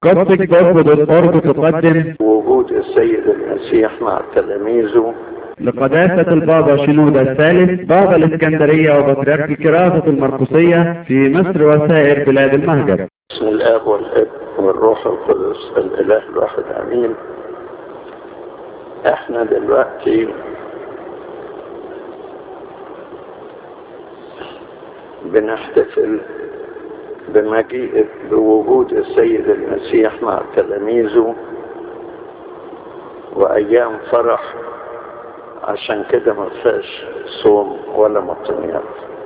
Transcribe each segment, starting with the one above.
قصدك برضه بالقرب تقدم وجود السيد المسيح مع تلاميذه لقداسة البابا شنودة الثالث بابا الإسكندرية وبطريرك كراسة المرقسية في مصر وسائر بلاد المهجر بسم الاب والابن والروح القدس الاله الواحد امين احنا دلوقتي بنحتفل بمجيء بوجود السيد المسيح مع تلاميذه وايام فرح عشان كده ما فيهاش صوم ولا مطنيات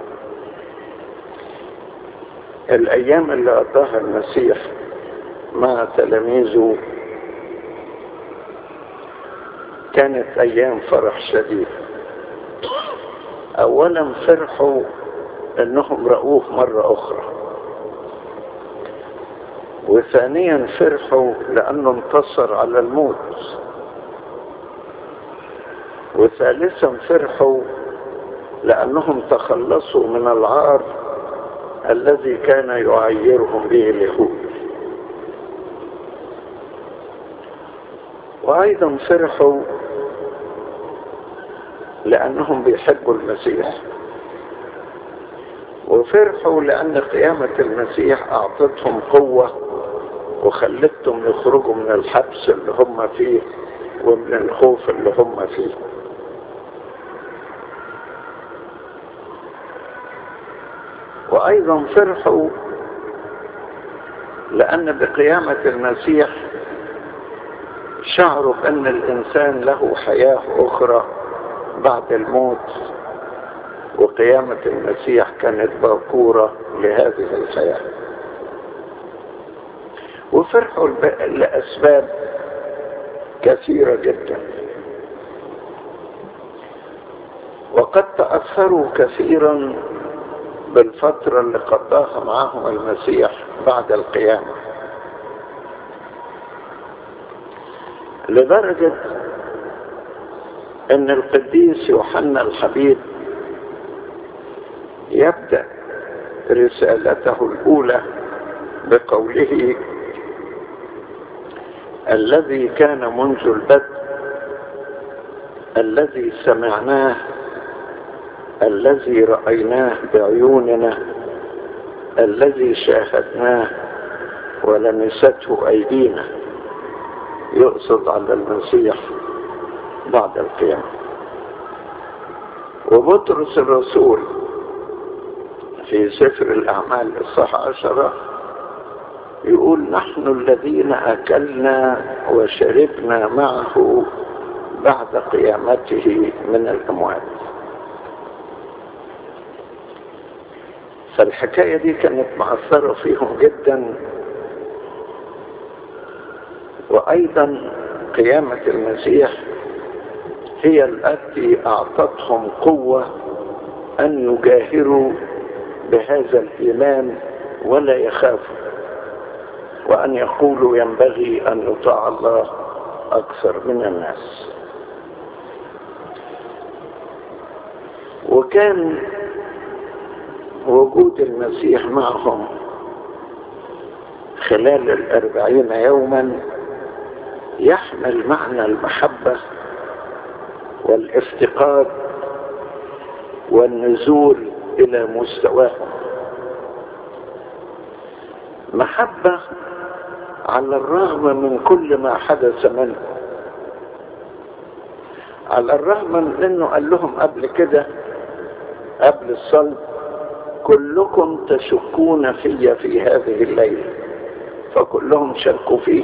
الايام اللي قضاها المسيح مع تلاميذه كانت ايام فرح شديد اولا فرحوا انهم رأوه مرة اخرى وثانيا فرحوا لانه انتصر على الموت وثالثا فرحوا لانهم تخلصوا من العار الذي كان يعيرهم به اليهود وايضا فرحوا لانهم بيحبوا المسيح وفرحوا لان قيامة المسيح اعطتهم قوة وخلتهم يخرجوا من الحبس اللي هم فيه ومن الخوف اللي هم فيه وايضا فرحوا لان بقيامة المسيح شعروا بان الانسان له حياة اخرى بعد الموت وقيامة المسيح كانت باكورة لهذه الحياة وفرحوا لأسباب كثيرة جدا وقد تأثروا كثيرا بالفترة اللي قضاها معهم المسيح بعد القيامة لدرجة ان القديس يوحنا الحبيب يبدأ رسالته الأولى بقوله الذي كان منذ البدء الذي سمعناه الذي رأيناه بعيوننا الذي شاهدناه ولمسته أيدينا يقصد على المسيح بعد القيامة وبطرس الرسول في سفر الأعمال الصح عشرة يقول نحن الذين أكلنا وشربنا معه بعد قيامته من الأموات فالحكاية دي كانت مأثرة فيهم جدا وأيضا قيامة المسيح هي التي أعطتهم قوة أن يجاهروا بهذا الإيمان ولا يخافوا وأن يقولوا ينبغي أن يطاع الله أكثر من الناس وكان وجود المسيح معهم خلال الأربعين يوما يحمل معنى المحبة والافتقاد والنزول إلى مستواهم محبة على الرغم من كل ما حدث منه على الرغم من انه قال لهم قبل كده قبل الصلب كلكم تشكون في في هذه الليلة فكلهم شكوا فيه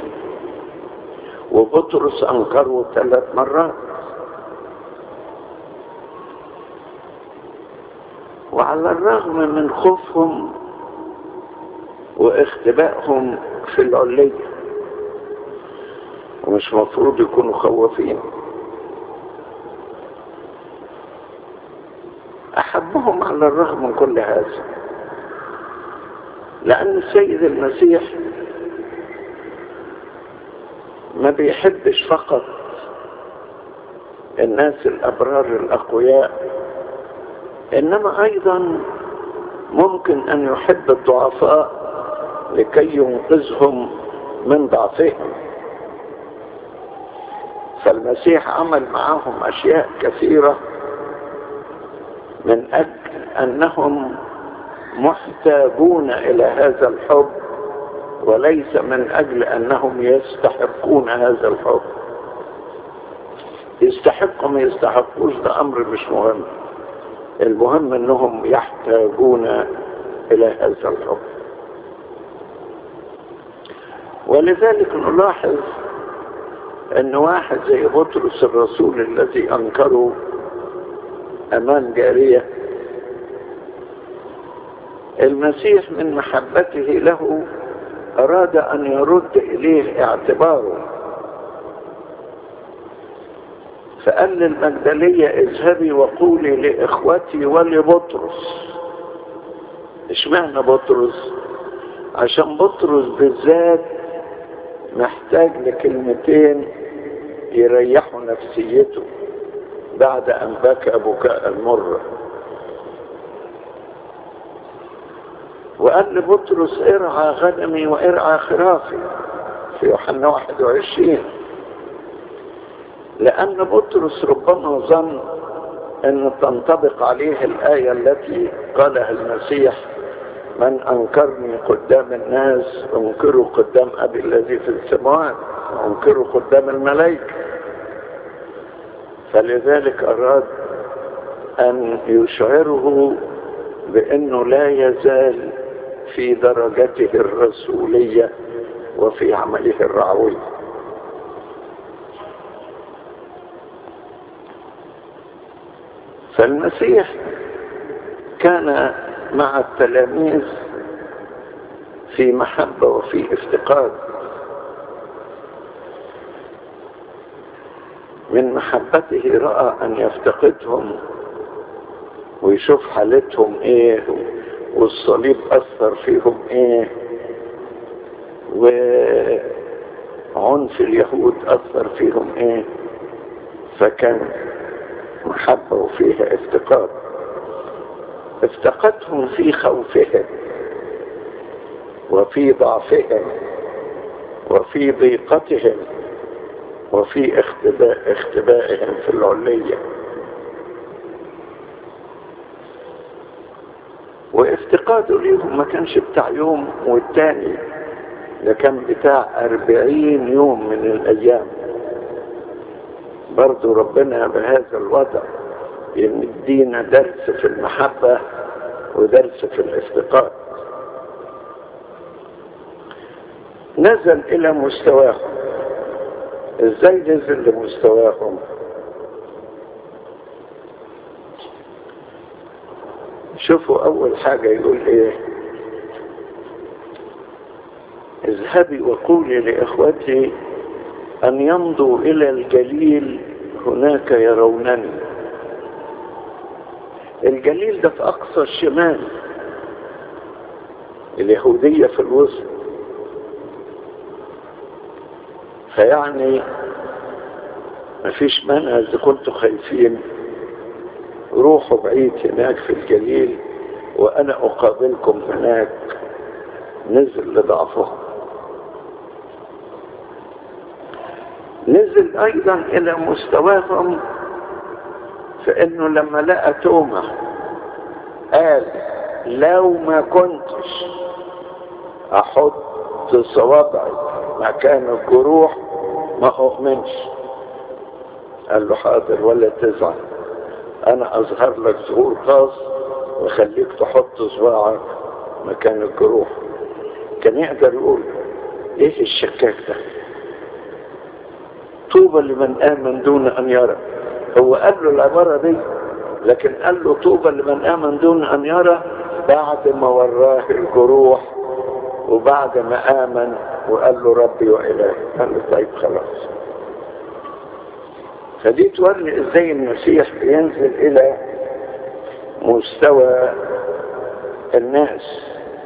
وبطرس انكره ثلاث مرات وعلى الرغم من خوفهم واختبائهم في العلية ومش مفروض يكونوا خوافين أحبهم على الرغم من كل هذا لأن السيد المسيح ما بيحبش فقط الناس الأبرار الأقوياء إنما أيضا ممكن أن يحب الضعفاء لكي ينقذهم من ضعفهم فالمسيح عمل معهم أشياء كثيرة من أجل أنهم محتاجون إلى هذا الحب وليس من أجل أنهم يستحقون هذا الحب يستحقوا ما يستحقوش ده أمر مش مهم المهم أنهم يحتاجون إلى هذا الحب ولذلك نلاحظ أن واحد زي بطرس الرسول الذي أنكره أمام جارية المسيح من محبته له أراد أن يرد إليه اعتباره فقال للمجدلية اذهبي وقولي لإخوتي ولبطرس اشمعنى بطرس عشان بطرس بالذات محتاج لكلمتين يريحوا نفسيته بعد أن بكى بكاء المرة وقال لبطرس ارعى غنمي وارعى خرافي في يوحنا 21 لأن بطرس ربما ظن أن تنطبق عليه الآية التي قالها المسيح من أنكرني قدام الناس أنكره قدام أبي الذي في السماوات أنكره قدام الملائكة فلذلك أراد أن يشعره بأنه لا يزال في درجته الرسولية وفي عمله الرعوي فالمسيح كان مع التلاميذ في محبة وفي افتقاد من محبته رأى أن يفتقدهم ويشوف حالتهم ايه والصليب أثر فيهم ايه وعنف اليهود أثر فيهم ايه فكان محبة وفيها افتقاد افتقدهم في خوفهم وفي ضعفهم وفي ضيقتهم وفي اختباء اختبائهم في العلية وافتقاده ليهم ما كانش بتاع يوم والتاني ده كان بتاع أربعين يوم من الأيام برضو ربنا بهذا الوضع يدينا درس في المحبة ودرس في الافتقاد نزل إلى مستواهم ازاي نزل لمستواهم شوفوا اول حاجة يقول ايه اذهبي وقولي لاخوتي ان يمضوا الى الجليل هناك يرونني الجليل ده في اقصى الشمال اليهودية في الوسط فيعني مفيش مانع اذا كنتوا خايفين روحوا بعيد هناك في الجليل وانا اقابلكم هناك نزل لضعفهم نزل ايضا الى مستواهم فانه لما لقى تومة قال لو ما كنتش احط صوابعي مكان الجروح ما اؤمنش قال له حاضر ولا تزعل انا اظهر لك ظهور خاص واخليك تحط صباعك مكان الجروح كان يقدر يقول ايه الشكاك ده طوبى لمن امن دون ان يرى هو قال له العبارة دي لكن قال له طوبى لمن امن دون ان يرى بعد ما وراه الجروح وبعد ما امن وقال له ربي وإلهي قال له طيب خلاص فدي توري ازاي المسيح بينزل الى مستوى الناس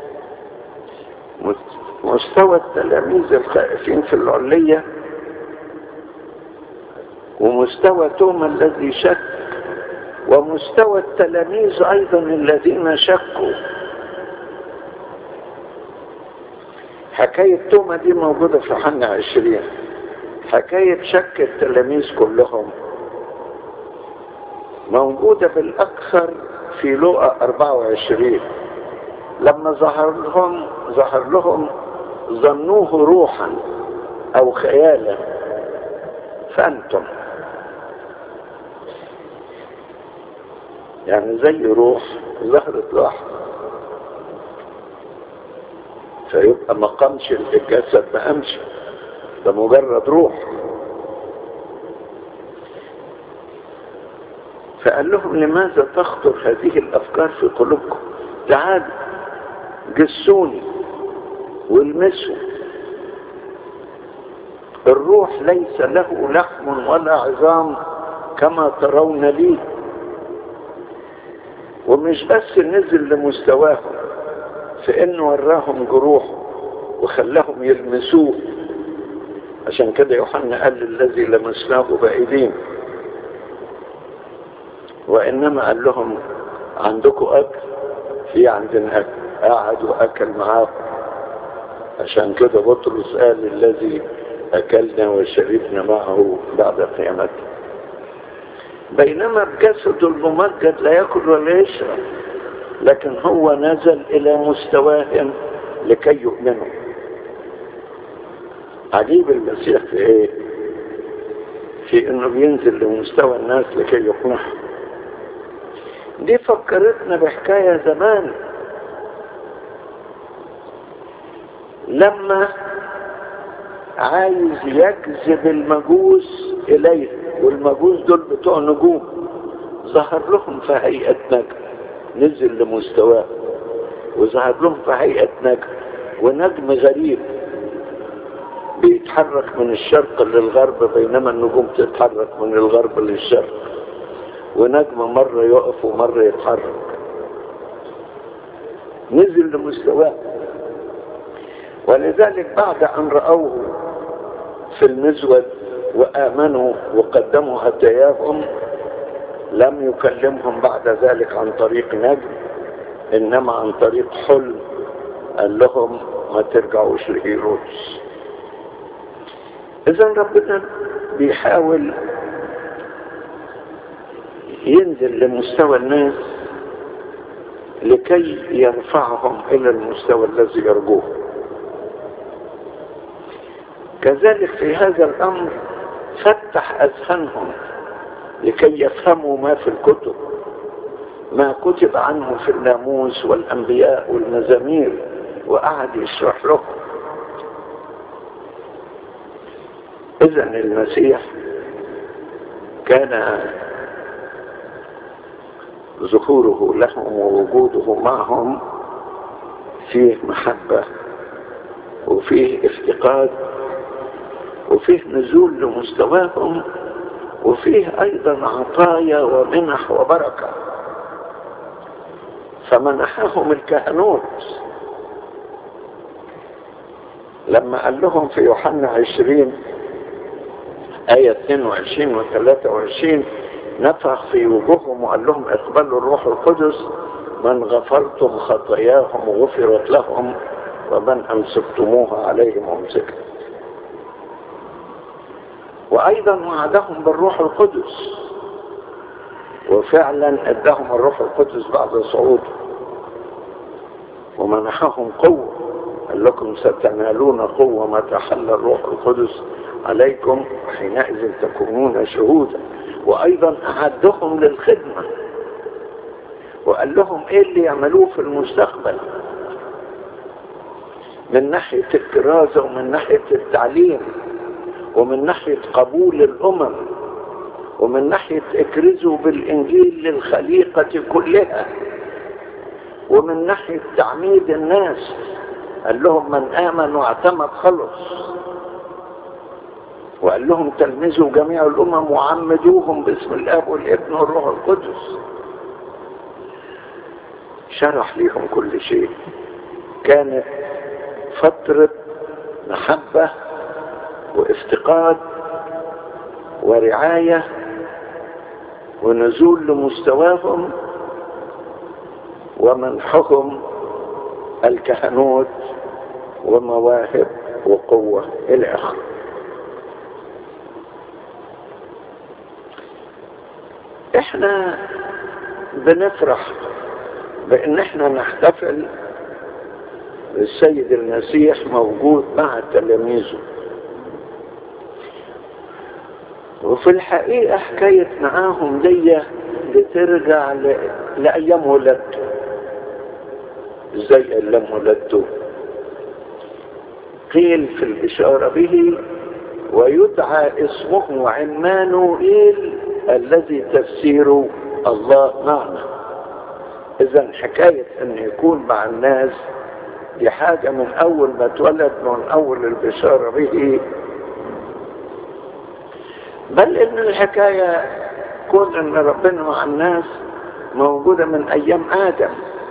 مستوى التلاميذ الخائفين في العلية ومستوى توما الذي شك ومستوى التلاميذ ايضا الذين شكوا حكاية توما دي موجودة في حنا عشرين حكاية شك التلاميذ كلهم موجودة بالأكثر في لوقا 24 لما ظهر لهم ظهر لهم ظنوه روحا أو خيالا فأنتم يعني زي روح ظهرت لوحده فيبقى ما قامش الجسد ما قامش ده مجرد روح فقال لهم لماذا تخطر هذه الافكار في قلوبكم تعالوا جسوني والمسوا الروح ليس له لحم ولا عظام كما ترون لي ومش بس نزل لمستواهم في انه وراهم جروحه وخلاهم يلمسوه عشان كده يوحنا قال الذي لمسناه بايدينا وانما قال لهم عندكم اكل في عندنا اكل قعد واكل معاكم عشان كده بطرس قال الذي اكلنا وشربنا معه بعد قيامته بينما بجسد الممجد لا ياكل ولا يشرب لكن هو نزل الى مستواهم لكي يؤمنوا عجيب المسيح في ايه في انه بينزل لمستوى الناس لكي يقنعهم دي فكرتنا بحكاية زمان لما عايز يجذب المجوس اليه والمجوس دول بتوع نجوم ظهر لهم في هيئة نجم نزل لمستواه وظهر لهم في هيئة نجم ونجم غريب بيتحرك من الشرق للغرب بينما النجوم تتحرك من الغرب للشرق ونجم مرة يقف ومرة يتحرك نزل لمستواه ولذلك بعد أن رأوه في المزود وآمنوا وقدموا هداياهم لم يكلمهم بعد ذلك عن طريق نجم إنما عن طريق حلم قال لهم ما ترجعوش لهيرودس إذا ربنا بيحاول ينزل لمستوى الناس لكي يرفعهم إلى المستوى الذي يرجوه كذلك في هذا الأمر فتح أذهانهم لكي يفهموا ما في الكتب ما كتب عنه في الناموس والأنبياء والمزامير وقعد يشرح لهم إذا المسيح كان ظهوره لهم ووجوده معهم فيه محبة وفيه افتقاد وفيه نزول لمستواهم وفيه ايضا عطايا ومنح وبركة فمنحهم الكهنوت لما قال لهم في يوحنا عشرين آية 22 و 23 نفخ في وجوههم وقال لهم اقبلوا الروح القدس من غفرتم خطاياهم غفرت لهم ومن أمسكتموها عليهم أمسكت وأيضا وعدهم بالروح القدس وفعلا ادهم الروح القدس بعد صعوده ومنحهم قوة قال لكم ستنالون قوة ما تحل الروح القدس عليكم حينئذ تكونون شهودا وأيضا أعدهم للخدمة وقال لهم إيه اللي يعملوه في المستقبل من ناحية الكرازة ومن ناحية التعليم ومن ناحية قبول الأمم ومن ناحية اكرزوا بالإنجيل للخليقة كلها ومن ناحية تعميد الناس قال لهم من آمن واعتمد خلص وقال لهم تلمذوا جميع الأمم وعمدوهم باسم الآب والابن والروح القدس شرح لهم كل شيء كانت فترة محبة وافتقاد ورعاية ونزول لمستواهم ومنحهم الكهنوت ومواهب وقوة إلى آخره احنا بنفرح بان احنا نحتفل السيد المسيح موجود مع تلاميذه وفي الحقيقة حكاية معاهم دي بترجع ل... لأيام ولادته زي أيام ولادته قيل في البشارة به ويدعى اسمه عمانوئيل الذي تفسيره الله معنا اذا حكاية ان يكون مع الناس دي حاجة من اول ما اتولد من اول البشارة به بل ان الحكاية كون ان ربنا مع الناس موجودة من ايام ادم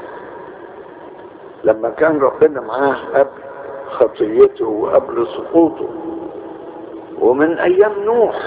لما كان ربنا معاه قبل خطيته وقبل سقوطه ومن ايام نوح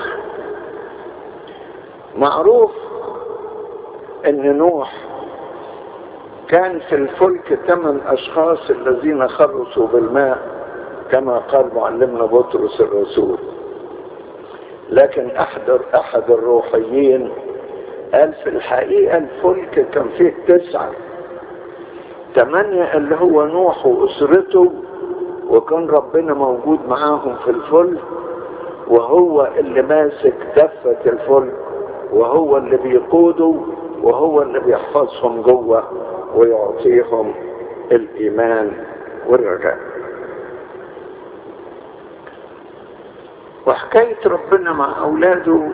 معروف ان نوح كان في الفلك ثمان اشخاص الذين خلصوا بالماء كما قال معلمنا بطرس الرسول لكن احد احد الروحيين قال في الحقيقة الفلك كان فيه تسعة ثمانية اللي هو نوح واسرته وكان ربنا موجود معاهم في الفلك وهو اللي ماسك دفة الفلك وهو اللي بيقوده وهو اللي بيحفظهم جوه ويعطيهم الايمان والرجاء وحكاية ربنا مع اولاده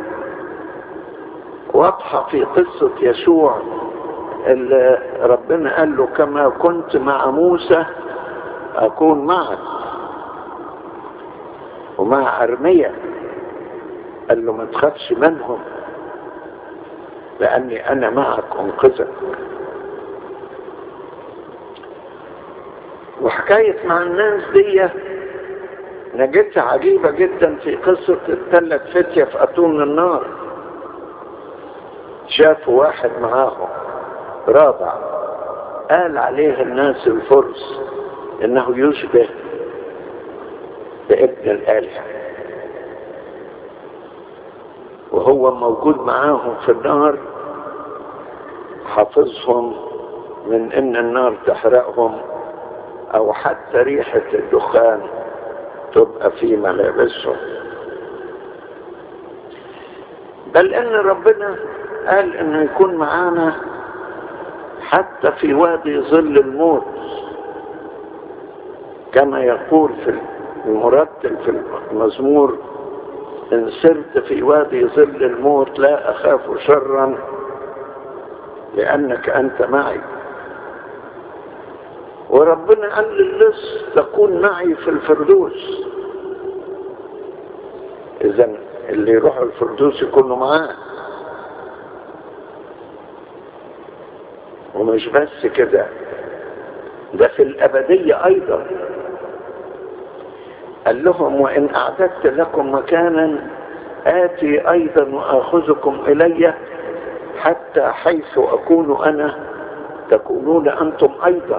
واضحة في قصة يشوع اللي ربنا قال له كما كنت مع موسى اكون معك ومع ارميا قال له ما تخافش منهم لاني انا معك انقذك وحكاية مع الناس دي نجدها عجيبة جدا في قصة الثلاث فتية في أتون النار شافوا واحد معاهم رابع قال عليه الناس الفرس انه يشبه بابن الآلهة وهو موجود معاهم في النار حافظهم من ان النار تحرقهم او حتى ريحة الدخان تبقى في ملابسهم بل ان ربنا قال انه يكون معانا حتى في وادي ظل الموت كما يقول في المرتل في المزمور ان سرت في وادي ظل الموت لا اخاف شرا لانك انت معي وربنا قال للص تكون معي في الفردوس اذا اللي يروحوا الفردوس يكونوا معاه ومش بس كده ده في الأبدية أيضا قال لهم وإن أعددت لكم مكانا آتي أيضا وآخذكم إلي حتى حيث أكون أنا تكونون أنتم أيضا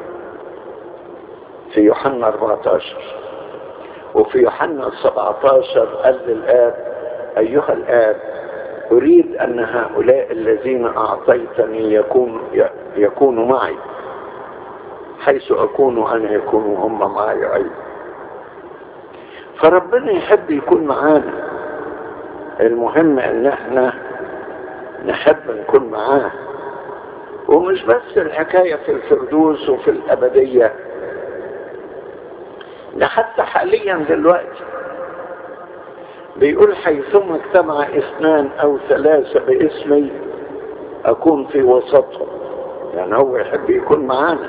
في يوحنا 14 وفي يوحنا 17 قال للآب أيها الآب أريد أن هؤلاء الذين أعطيتني يكون يكونوا معي حيث أكون أنا يكونوا هم معي أيضا فربنا يحب يكون معانا المهم ان احنا نحب نكون معاه ومش بس الحكاية في الفردوس وفي الأبدية ده حتى حاليا دلوقتي بيقول حيثما اجتمع اثنان او ثلاثة باسمي اكون في وسطهم يعني هو يحب يكون معانا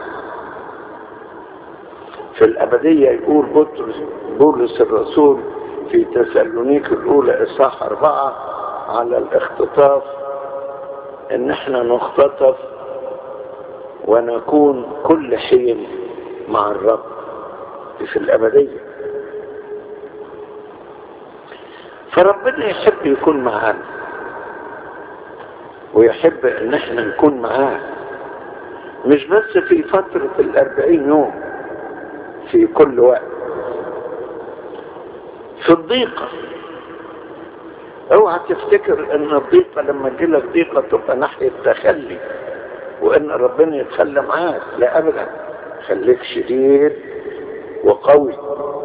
في الابدية يقول بطرس بولس الرسول في تسالونيك الاولى اصحاح اربعة على الاختطاف ان احنا نختطف ونكون كل حين مع الرب في الابديه فربنا يحب يكون معانا ويحب ان احنا نكون معاه مش بس في فترة الاربعين يوم في كل وقت في الضيقة اوعى تفتكر ان الضيقة لما تجيلك ضيقة تبقى ناحية تخلي وان ربنا يتخلى معاك لا ابدا خليك شديد وقوي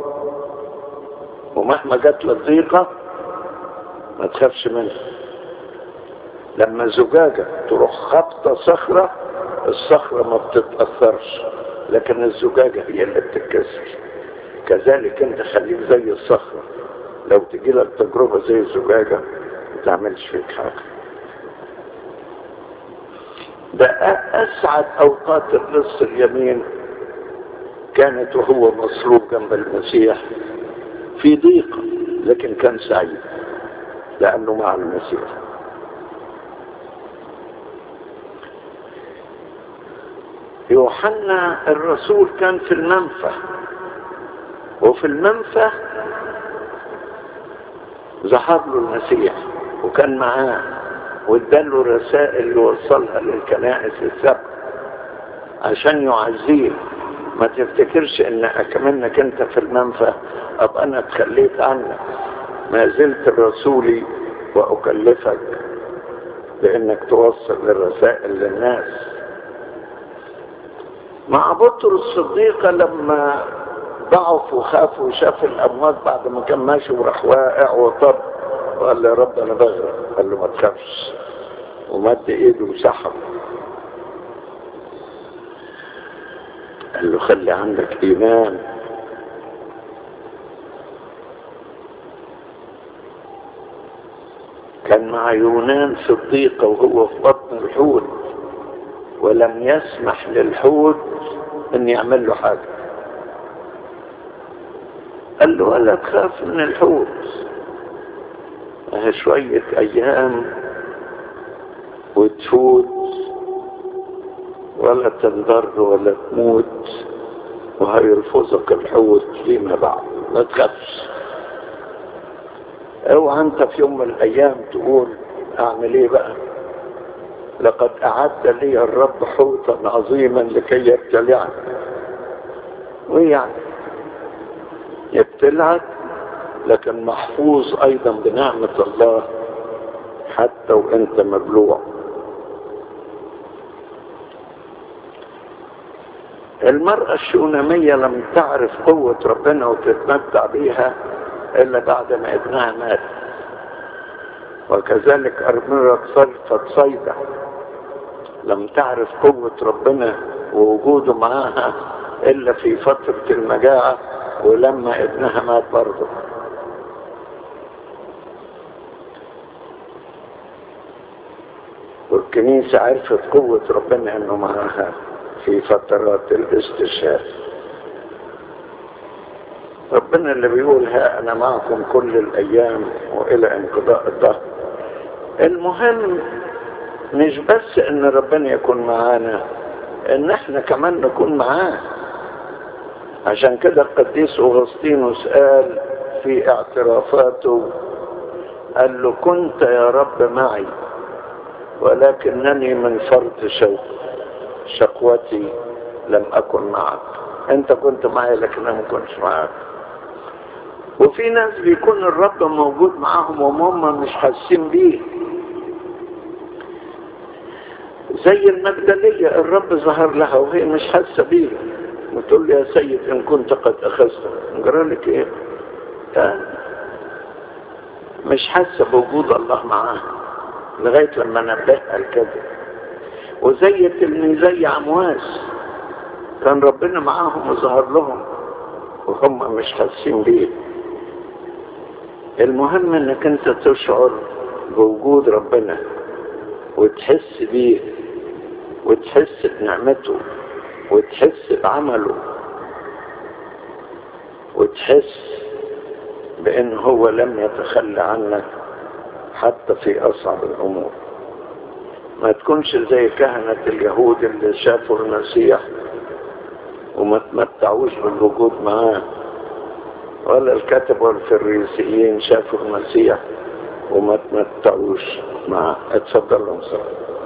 ومهما جات لك ضيقة ما تخافش منها لما زجاجة تروح خبطة صخرة الصخرة ما بتتأثرش لكن الزجاجة هي اللي بتتكسر كذلك انت خليك زي الصخرة لو تجي لك تجربة زي الزجاجة ما تعملش فيك حاجة ده أسعد أوقات النص اليمين كانت وهو مصلوب جنب المسيح في ضيق لكن كان سعيد لأنه مع المسيح يوحنا الرسول كان في المنفى وفي المنفى ظهر له المسيح وكان معاه واداله رسائل يوصلها للكنائس السبع عشان يعزيه ما تفتكرش ان اكمنك انت في المنفى ابقى انا اتخليت عنك ما زلت رسولي واكلفك بانك توصل الرسائل للناس مع بطرس الصديقة لما ضعف وخاف وشاف الأموات بعد ما كان ماشي وراح واقع وطب وقال له يا رب أنا بغرق قال له ما تخافش ومد إيده وسحب قال له خلي عندك إيمان كان مع يونان في الضيقة وهو في بطن الحوت ولم يسمح للحوت ان يعمل له حاجة قال له ولا تخاف من الحوت اه شوية ايام وتفوت ولا تنضر ولا تموت وهيرفضك الحوت فيما بعد ما تخافش اوعى انت في يوم من الايام تقول اعمل ايه بقى لقد أعد لي الرب حوتا عظيما لكي يبتلعني وإيه يعني يبتلعك لكن محفوظ أيضا بنعمة الله حتى وأنت مبلوع المرأة الشونامية لم تعرف قوة ربنا وتتمتع بيها إلا بعد ما ابنها مات وكذلك أرملة صرفت صيدة لم تعرف قوة ربنا ووجوده معاها إلا في فترة المجاعة ولما ابنها مات برضه والكنيسة عرفت قوة ربنا انه معاها في فترات الاستشهاد ربنا اللي بيقول ها انا معكم كل الايام والى انقضاء الدهر المهم مش بس ان ربنا يكون معانا ان احنا كمان نكون معاه عشان كده القديس اغسطينوس قال في اعترافاته قال له كنت يا رب معي ولكنني من فرط شوق شقوتي لم اكن معك انت كنت معي لكن انا ما كنتش معك وفي ناس بيكون الرب موجود معاهم وهم مش حاسين بيه زي المجدلية الرب ظهر لها وهي مش حاسة بيه وتقول لي يا سيد ان كنت قد اخذته جرى لك ايه مش حاسة بوجود الله معاها لغاية لما نبهها لكده وزي تلميذي عمواس كان ربنا معاهم وظهر لهم وهم مش حاسين بيه المهم انك انت تشعر بوجود ربنا وتحس بيه وتحس بنعمته وتحس بعمله وتحس بان هو لم يتخلى عنك حتى في اصعب الامور ما تكونش زي كهنة اليهود اللي شافوا المسيح وما تمتعوش بالوجود معاه ولا الكتب والفريسيين شافوا المسيح وما تمتعوش معاه اتفضلوا صلاه